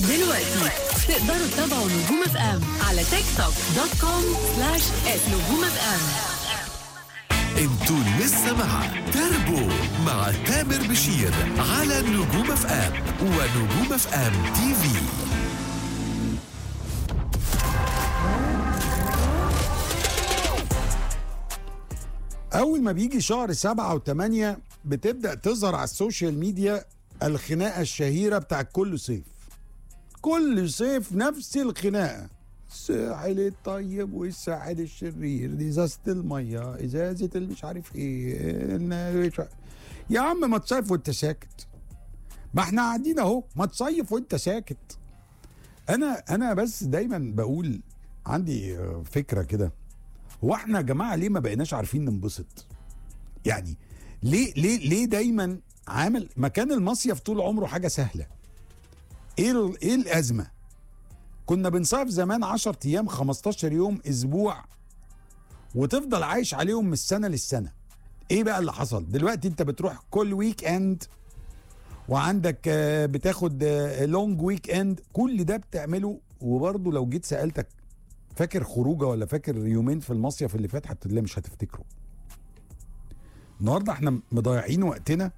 دلوقتي تقدروا تتابعوا نجوم اف ام على تيك توك دوت كوم سلاش نجوم اف ام انتوا لسه مع تربو مع تامر بشير على نجوم اف ام ونجوم اف ام تي في أول ما بيجي شهر سبعة وثمانية بتبدأ تظهر على السوشيال ميديا الخناقة الشهيرة بتاع كل صيف كل صيف نفس الخناقة الساحل الطيب والساحل الشرير ازازة المية ازازة مش عارف ايه إن- مش عارف- يا عم ما تصيف وانت ساكت ما احنا قاعدين اهو ما تصيف وانت ساكت انا انا بس دايما بقول عندي آه، فكرة كده هو احنا يا جماعه ليه ما بقيناش عارفين ننبسط؟ يعني ليه ليه ليه دايما عامل مكان المصيف طول عمره حاجه سهله؟ ايه ال- ايه الازمه؟ كنا بنصيف زمان 10 ايام 15 يوم اسبوع وتفضل عايش عليهم من السنه للسنه. ايه بقى اللي حصل؟ دلوقتي انت بتروح كل ويك اند وعندك آه، بتاخد لونج ويك اند كل ده بتعمله وبرضه لو جيت سالتك فاكر خروجه ولا فاكر يومين في المصيف اللي فات هتلاقي مش هتفتكره النهارده احنا مضيعين وقتنا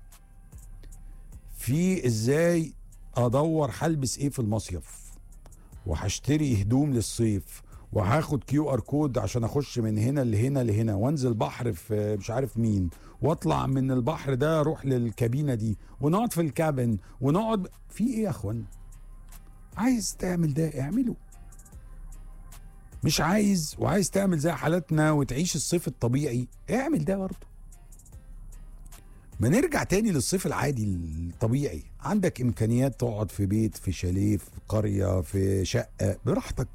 في ازاي ادور هلبس ايه في المصيف وهشتري هدوم للصيف وهاخد كيو ار كود عشان اخش من هنا لهنا لهنا وانزل بحر في مش عارف مين واطلع من البحر ده اروح للكابينه دي ونقعد في الكابن ونقعد في ايه يا اخوانا عايز تعمل ده اعمله مش عايز وعايز تعمل زي حالتنا وتعيش الصيف الطبيعي اعمل ده برضه ما نرجع تاني للصيف العادي الطبيعي عندك امكانيات تقعد في بيت في شاليه في قريه في شقه براحتك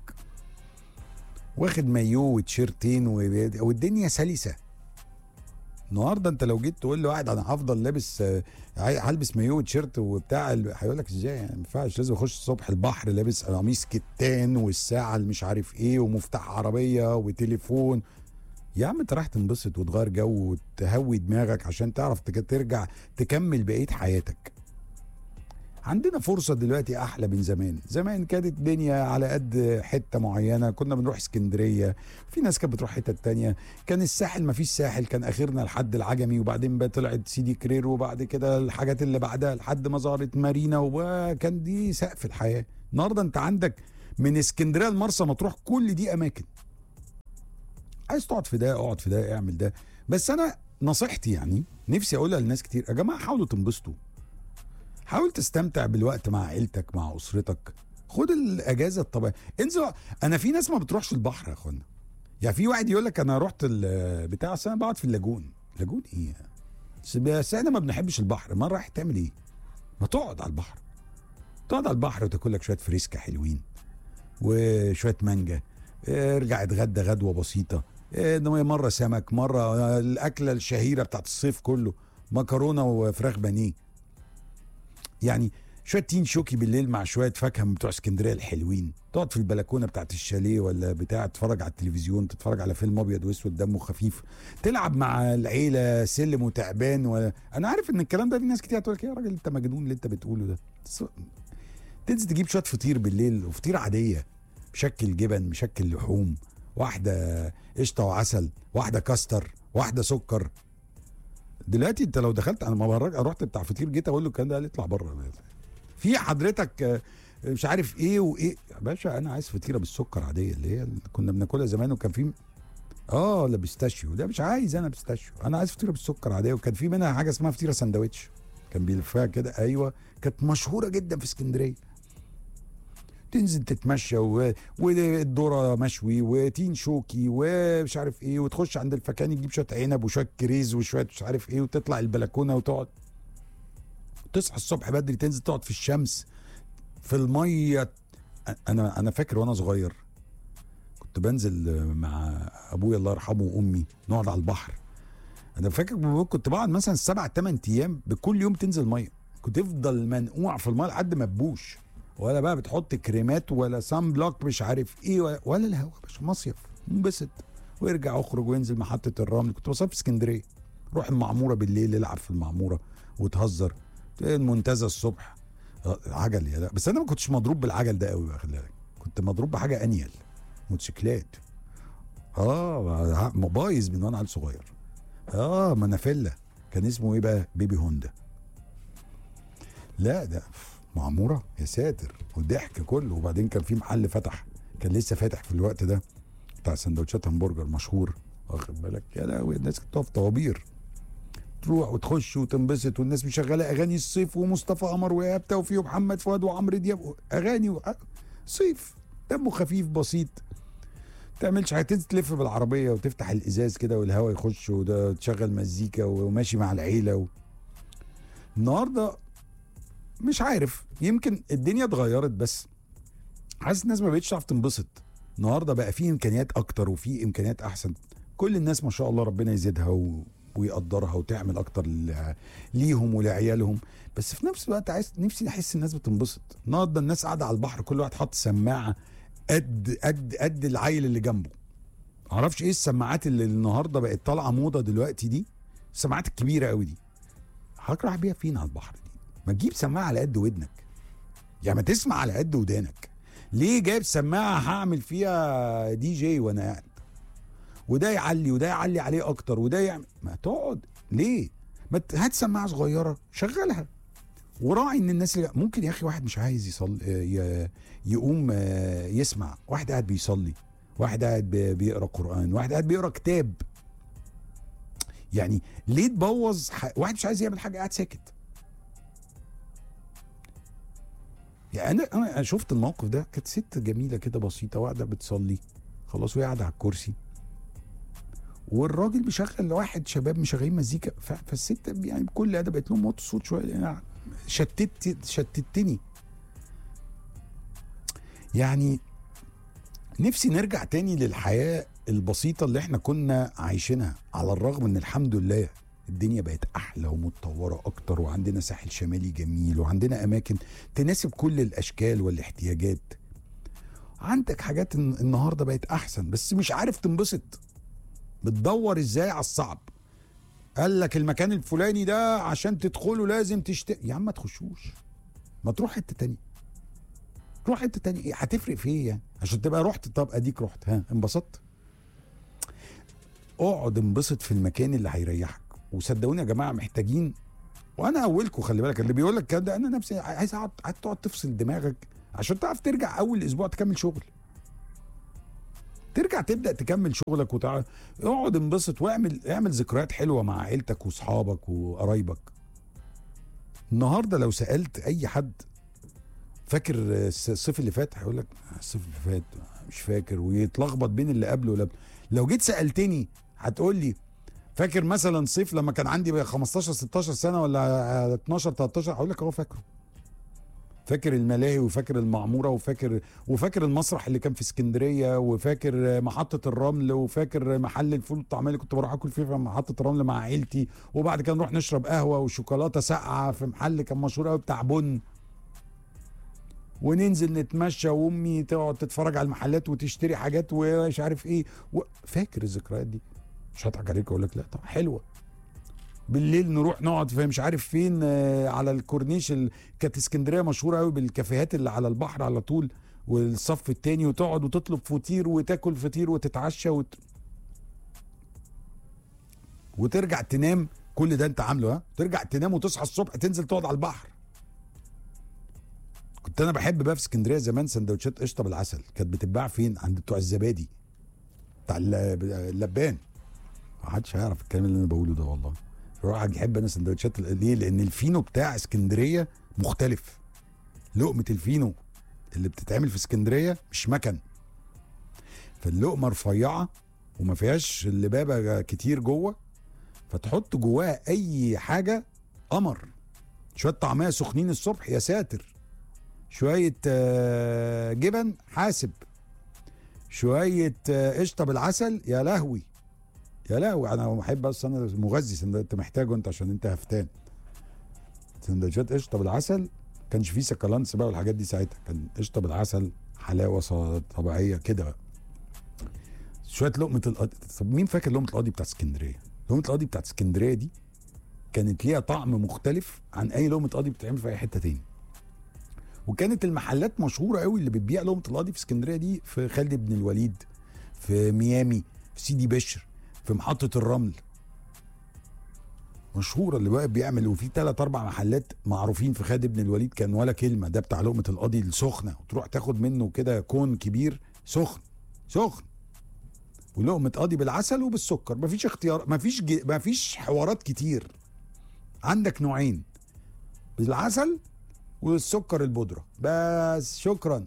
واخد مايو وتيشيرتين و- والدنيا سلسه النهارده انت لو جيت تقول لواحد انا هفضل لابس آه، عاي- هلبس مايو وتيشيرت وبتاع ال- هيقول لك ازاي يعني ما ينفعش لازم اخش الصبح البحر لابس قميص كتان والساعه اللي مش عارف ايه ومفتاح عربيه وتليفون يا عم انت رايح تنبسط وتغير جو وتهوي دماغك عشان تعرف تك- ترجع تكمل بقيه حياتك عندنا فرصة دلوقتي أحلى من زمان زمان كانت الدنيا على قد حتة معينة كنا بنروح اسكندرية في ناس كانت بتروح حتة تانية كان الساحل ما فيش ساحل كان آخرنا لحد العجمي وبعدين بقى طلعت سيدي كرير وبعد كده الحاجات اللي بعدها لحد ما ظهرت مارينا وكان دي سقف الحياة النهاردة أنت عندك من اسكندرية لمرسى مطروح كل دي أماكن عايز تقعد في ده اقعد في ده اعمل ده بس أنا نصيحتي يعني نفسي أقولها لناس كتير يا جماعة حاولوا تنبسطوا حاول تستمتع بالوقت مع عيلتك مع اسرتك خد الاجازه الطبيعيه انزل انا في ناس ما بتروحش البحر يا اخوانا يعني في واحد يقول لك انا رحت ال- بتاع أصل انا بقعد في اللاجون لاجون ايه بس- بس احنا ما بنحبش البحر ما رايح تعمل ايه ما تقعد على البحر تقعد على البحر وتاكل لك شويه فريسكا حلوين وشويه مانجا ارجع اتغدى غدوه بسيطه إيه، مره سمك مره الاكله الشهيره بتاعت الصيف كله مكرونه وفراخ بانيه يعني شويه تين شوكي بالليل مع شويه فاكهه من بتوع اسكندريه الحلوين تقعد في البلكونه بتاعت الشاليه ولا بتاع تتفرج على التلفزيون تتفرج على فيلم ابيض واسود دمه خفيف تلعب مع العيله سلم وتعبان و... انا عارف ان الكلام ده في ناس كتير هتقول لك يا راجل انت مجنون اللي انت بتقوله ده بس تنزل تجيب شويه فطير بالليل وفطير عاديه مشكل جبن مشكل لحوم واحده قشطه وعسل واحده كاستر واحده سكر دلوقتي انت لو دخلت انا ما برج رحت بتاع فطير جيت اقول له الكلام ده قال لي اطلع بره في حضرتك آه، مش عارف ايه وايه يا باشا انا عايز فطيره بالسكر عاديه اللي هي اللي كنا بناكلها زمان وكان في اه لا بيستاشيو ده مش عايز انا بيستاشيو انا عايز فطيره بالسكر عاديه وكان في منها حاجه اسمها فطيره سندوتش كان بيلفها كده ايوه كانت مشهوره جدا في اسكندريه تنزل تتمشى و... والذره مشوي وتين شوكي ومش عارف ايه وتخش عند الفكان تجيب شويه عنب وشويه كريز وشويه مش عارف ايه وتطلع البلكونه وتقعد تصحى الصبح بدري تنزل تقعد في الشمس في الميه انا انا فاكر وانا صغير كنت بنزل مع ابويا الله يرحمه وامي نقعد على البحر انا فاكر كنت بقعد مثلا سبع ثمان ايام بكل يوم تنزل ميه كنت تفضل منقوع في الميه لحد ما تبوش ولا بقى بتحط كريمات ولا سان بلوك مش عارف ايه ولا, ولا الهوا يا باشا مصيف انبسط وارجع اخرج وانزل محطه الرمل كنت بصيف في اسكندريه روح المعموره بالليل العب في المعموره وتهزر المنتزه الصبح آه، عجل يا لا بس انا ما كنتش مضروب بالعجل ده قوي بقى خلي بالك كنت مضروب بحاجه انيل موتوسيكلات اه بايظ من وانا عيل صغير اه منافيلا كان اسمه ايه بقى بيبي هوندا لا ده معموره يا ساتر والضحك كله وبعدين كان في محل فتح كان لسه فاتح في الوقت ده بتاع سندوتشات همبرجر مشهور واخد بالك يا لهوي الناس كانت تقف طوابير تروح وتخش وتنبسط والناس مشغله اغاني الصيف ومصطفى قمر وايهاب توفيق ومحمد فؤاد وعمرو دياب اغاني و... صيف دمه خفيف بسيط تعملش حاجه تنزل تلف بالعربيه وتفتح الازاز كده والهواء يخش وده تشغل مزيكا وماشي مع العيله و... النهارده مش عارف يمكن الدنيا اتغيرت بس حاسس الناس ما بقتش تعرف تنبسط النهارده بقى في امكانيات اكتر وفي امكانيات احسن كل الناس ما شاء الله ربنا يزيدها و... ويقدرها وتعمل اكتر ل... ليهم ولعيالهم بس في نفس الوقت عايز نفسي احس الناس بتنبسط النهارده الناس قاعده على البحر كل واحد حاط سماعه قد قد قد العيل اللي جنبه معرفش ايه السماعات اللي النهارده بقت طالعه موضه دلوقتي دي السماعات الكبيره قوي دي حضرتك رايح بيها فين على البحر دي ما تجيب سماعه على قد ودنك يعني ما تسمع على قد ودانك ليه جايب سماعه هعمل فيها دي جي وانا قاعد وده يعلي وده يعلي عليه اكتر وده يعمل ما تقعد ليه ما ت- هات سماعه صغيره شغلها وراعي ان الناس اللي ممكن يا اخي واحد مش عايز يصلي ي- يقوم آه، يسمع واحد قاعد بيصلي واحد قاعد بي- بيقرا قران واحد قاعد بيقرا كتاب يعني ليه تبوظ ح... واحد مش عايز يعمل حاجه قاعد ساكت يعني انا انا شفت الموقف ده كانت ست جميله كده بسيطه قاعده بتصلي خلاص وهي قاعده على الكرسي والراجل بيشغل واحد شباب مشغلين مزيكا ف- فالست يعني بكل ادب قالت لهم وطوا الصوت شويه لان أنا شتت شتتني يعني نفسي نرجع تاني للحياه البسيطه اللي احنا كنا عايشينها على الرغم ان الحمد لله الدنيا بقت احلى ومتطوره اكتر وعندنا ساحل شمالي جميل وعندنا اماكن تناسب كل الاشكال والاحتياجات عندك حاجات الن- النهارده بقت احسن بس مش عارف تنبسط بتدور ازاي على الصعب قال لك المكان الفلاني ده عشان تدخله لازم تشتري يا عم ما تخشوش ما تروح حته تانية روح حته تانية ايه هتفرق في ايه يعني عشان تبقى رحت طب اديك رحت ها انبسطت اقعد انبسط في المكان اللي هيريحك وصدقوني يا جماعه محتاجين وانا اولكم خلي بالك اللي بيقول لك الكلام ده انا نفسي عايز اقعد عايز تقعد تفصل دماغك عشان تعرف ترجع اول اسبوع تكمل شغل ترجع تبدا تكمل شغلك وتع... اقعد انبسط واعمل اعمل ذكريات حلوه مع عيلتك واصحابك وقرايبك النهارده لو سالت اي حد فاكر الس- الصيف اللي فات هيقول لك الصيف اللي فات مش فاكر ويتلخبط بين اللي قبله واللي قبله لو جيت سالتني هتقول لي فاكر مثلا صيف لما كان عندي بقى 15 16 سنه ولا 12 13 هقول لك اهو فاكره فاكر الملاهي وفاكر المعموره وفاكر وفاكر المسرح اللي كان في اسكندريه وفاكر محطه الرمل وفاكر محل الفول والطعميه اللي كنت بروح اكل فيه في محطه الرمل مع عيلتي وبعد كده نروح نشرب قهوه وشوكولاته ساقعه في محل كان مشهور قوي بتاع بن وننزل نتمشى وامي تقعد تتفرج على المحلات وتشتري حاجات ومش عارف ايه و... فاكر الذكريات دي مش هضحك عليك اقول لك لا طب حلوه بالليل نروح نقعد في مش عارف فين آه، على الكورنيش ال... كانت اسكندريه مشهوره قوي بالكافيهات اللي على البحر على طول والصف التاني وتقعد وتطلب فطير وتاكل فطير وتتعشى وت... وترجع تنام كل ده انت عامله ها ترجع تنام وتصحى الصبح تنزل تقعد على البحر كنت انا بحب بقى في اسكندريه زمان سندوتشات قشطه بالعسل كانت بتتباع فين عند بتوع الزبادي بتاع الل- اللبان ما حدش هيعرف الكلام اللي انا بقوله ده والله الواحد يحب انا سندوتشات ال- ليه لان الفينو بتاع اسكندريه مختلف لقمه الفينو اللي بتتعمل في اسكندريه مش مكن فاللقمه رفيعه وما فيهاش اللبابه كتير جوه فتحط جواها اي حاجه قمر شويه طعميه سخنين الصبح يا ساتر شويه آه، جبن حاسب شويه آه، قشطه بالعسل يا لهوي يا لهوي انا بحب بس انا مغذي سند- انت محتاجه انت عشان انت هفتان سندوتشات قشطه بالعسل كانش فيه سكالانس بقى والحاجات دي ساعتها كان قشطه بالعسل حلاوه ص- طبيعيه كده بقى شويه لقمه القاضي طب مين فاكر لقمه القاضي بتاعت اسكندريه لقمه القاضي بتاعت اسكندريه دي كانت ليها طعم مختلف عن اي لقمه قاضي بتتعمل في اي حته تاني وكانت المحلات مشهوره قوي اللي بتبيع لقمه القاضي في اسكندريه دي في خالد بن الوليد في ميامي في سيدي بشر في محطه الرمل مشهوره اللي بقى بيعمل وفي ثلاث اربع محلات معروفين في خالد بن الوليد كان ولا كلمه ده بتاع لقمه القاضي السخنه وتروح تاخد منه كده كون كبير سخن سخن ولقمه قاضي بالعسل وبالسكر مفيش اختيار مفيش ج... مفيش حوارات كتير عندك نوعين بالعسل والسكر البودره بس شكرا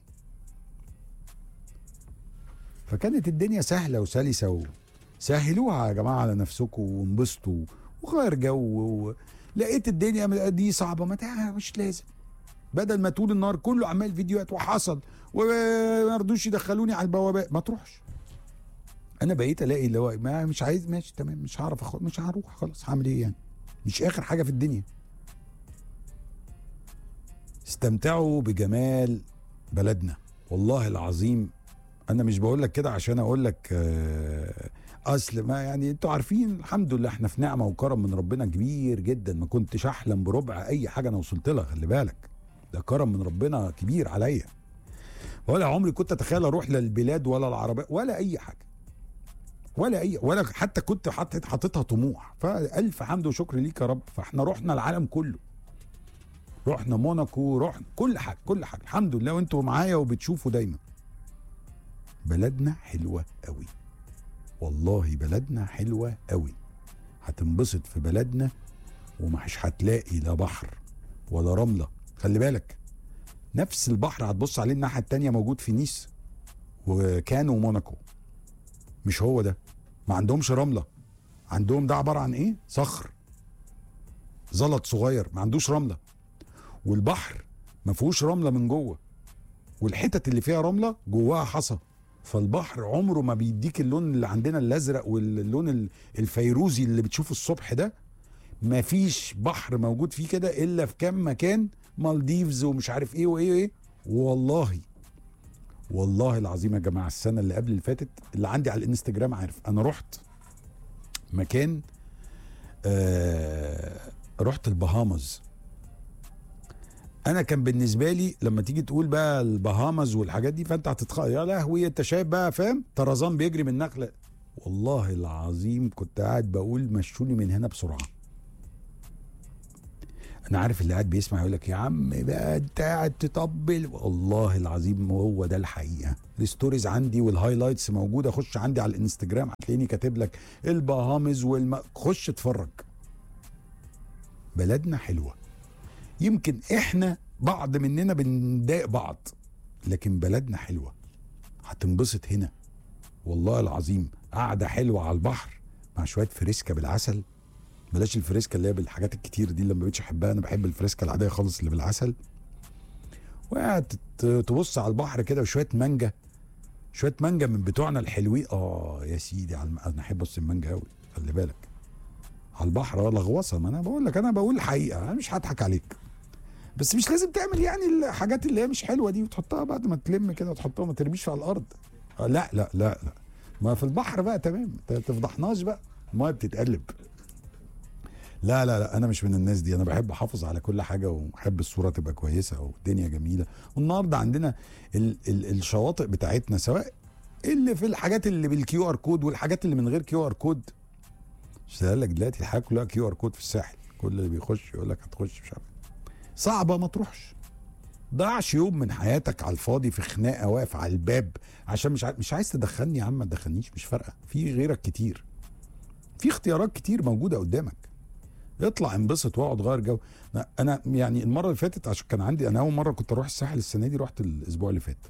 فكانت الدنيا سهله وسلسه و... سهلوها يا جماعه على نفسكم وانبسطوا وغير جو و... لقيت الدنيا دي صعبه ما تع- مش لازم بدل ما طول النهار كله عمال فيديوهات وحصل وما رضوش يدخلوني على البوابات ما تروحش انا بقيت الاقي اللي هو ما مش عايز ماشي تمام مش هعرف أخد مش هروح خلاص هعمل ايه يعني مش اخر حاجه في الدنيا استمتعوا بجمال بلدنا والله العظيم انا مش بقول لك كده عشان اقول لك آه، اصل ما يعني انتوا عارفين الحمد لله احنا في نعمه وكرم من ربنا كبير جدا ما كنتش احلم بربع اي حاجه انا وصلت لها خلي بالك ده كرم من ربنا كبير عليا ولا عمري كنت اتخيل اروح للبلاد ولا العربية ولا اي حاجه ولا اي ولا حتى كنت حاطط حاططها طموح فالف حمد وشكر ليك يا رب فاحنا رحنا العالم كله رحنا موناكو رحنا كل حاجه كل حاجه الحمد لله وانتوا معايا وبتشوفوا دايما بلدنا حلوه قوي والله بلدنا حلوه قوي هتنبسط في بلدنا ومش هتلاقي لا بحر ولا رمله خلي بالك نفس البحر هتبص عليه الناحيه التانية موجود في نيس وكان وموناكو مش هو ده ما عندهمش رمله عندهم ده عباره عن ايه صخر زلط صغير ما عندوش رمله والبحر ما فيهوش رمله من جوه والحتت اللي فيها رمله جواها حصى فالبحر عمره ما بيديك اللون اللي عندنا الازرق واللون ال- الفيروزي اللي بتشوفه الصبح ده ما فيش بحر موجود فيه كده الا في كام مكان مالديفز ومش عارف ايه وايه وايه والله والله العظيم يا جماعه السنه اللي قبل اللي فاتت اللي عندي على الانستجرام عارف انا رحت مكان آه رحت البهامز انا كان بالنسبه لي لما تيجي تقول بقى البهامز والحاجات دي فانت هتتخيل يا لهوي انت شايف بقى فاهم طرزان بيجري من نخله والله العظيم كنت قاعد بقول مشوني من هنا بسرعه انا عارف اللي قاعد بيسمع يقول لك يا عم بقى انت قاعد تطبل والله العظيم هو ده الحقيقه الستوريز عندي والهايلايتس موجوده خش عندي على الانستجرام هتلاقيني كاتب لك البهامز والم... خش اتفرج بلدنا حلوه يمكن احنا بعض مننا بنضايق بعض لكن بلدنا حلوه هتنبسط هنا والله العظيم قعده حلوه على البحر مع شويه فريسكا بالعسل بلاش الفريسكا اللي هي بالحاجات الكتير دي اللي ما بقتش احبها انا بحب الفريسكا العاديه خالص اللي بالعسل وقاعد تت- تبص على البحر كده وشويه مانجا شويه مانجا من بتوعنا الحلوين اه يا سيدي على الم... انا احب بص المانجا قوي خلي بالك على البحر اه لغوصه ما انا بقول لك انا بقول الحقيقه انا مش هضحك عليك بس مش لازم تعمل يعني الحاجات اللي هي مش حلوه دي وتحطها بعد ما تلم كده وتحطها ما ترميش على الارض آه لا لا لا لا ما في البحر بقى تمام ما تفضحناش بقى المايه بتتقلب لا لا لا انا مش من الناس دي انا بحب احافظ على كل حاجه وبحب الصوره تبقى كويسه والدنيا جميله والنهارده عندنا ال ال الشواطئ بتاعتنا سواء اللي في الحاجات اللي بالكيو ار كود والحاجات اللي من غير كيو ار كود مش لك دلوقتي الحاجه كلها كيو ار كود في الساحل كل اللي بيخش يقول لك هتخش مش عارف صعبه ما تروحش ضيعش يوم من حياتك على الفاضي في خناقه واقف على الباب عشان مش عايز مش عايز تدخلني يا عم ما تدخلنيش مش فارقه في غيرك كتير في اختيارات كتير موجوده قدامك اطلع انبسط واقعد غير جو أنا- انا يعني المره اللي فاتت عشان كان عندي انا اول مره كنت اروح الساحل السنه دي رحت الاسبوع اللي فات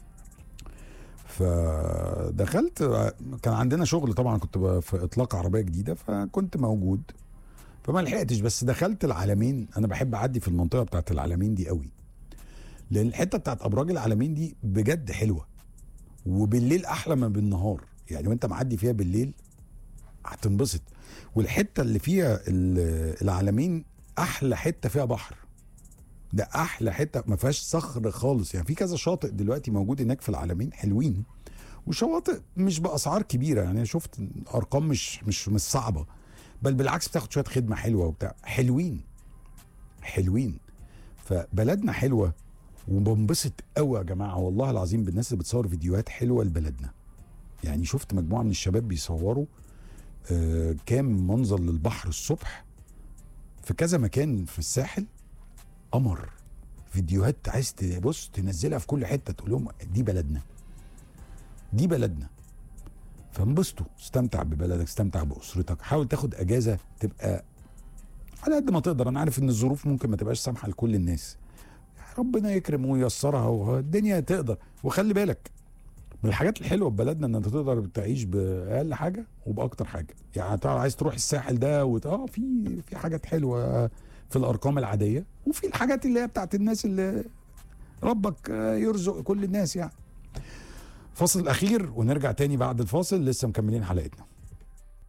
فدخلت كان عندنا شغل طبعا كنت ب- في اطلاق عربيه جديده فكنت موجود فما لحقتش بس دخلت العالمين انا بحب اعدي في المنطقه بتاعت العالمين دي قوي لان الحته بتاعت ابراج العالمين دي بجد حلوه وبالليل احلى ما بالنهار يعني وانت معدي فيها بالليل هتنبسط والحته اللي فيها ال- العالمين احلى حته فيها بحر ده احلى حته ما فيهاش صخر خالص يعني في كذا شاطئ دلوقتي موجود هناك في العالمين حلوين وشواطئ مش باسعار كبيره يعني شفت ارقام مش مش مش صعبه بل بالعكس بتاخد شويه خدمه حلوه وبتاع حلوين حلوين فبلدنا حلوه وبنبسط قوي يا جماعه والله العظيم بالناس اللي بتصور فيديوهات حلوه لبلدنا يعني شفت مجموعه من الشباب بيصوروا آه كام منظر للبحر الصبح في كذا مكان في الساحل قمر فيديوهات عايز تبص تنزلها في كل حته تقول لهم دي بلدنا دي بلدنا فانبسطوا استمتع ببلدك استمتع باسرتك حاول تاخد اجازه تبقى على قد ما تقدر انا عارف ان الظروف ممكن ما تبقاش سامحه لكل الناس ربنا يكرم وييسرها والدنيا تقدر وخلي بالك من الحاجات الحلوه في بلدنا ان انت تقدر تعيش باقل حاجه وباكتر حاجه يعني تعال عايز تروح الساحل ده وت... اه في في حاجات حلوه في الارقام العاديه وفي الحاجات اللي هي بتاعت الناس اللي ربك آه، يرزق كل الناس يعني فاصل اخير ونرجع تاني بعد الفاصل لسه مكملين حلقتنا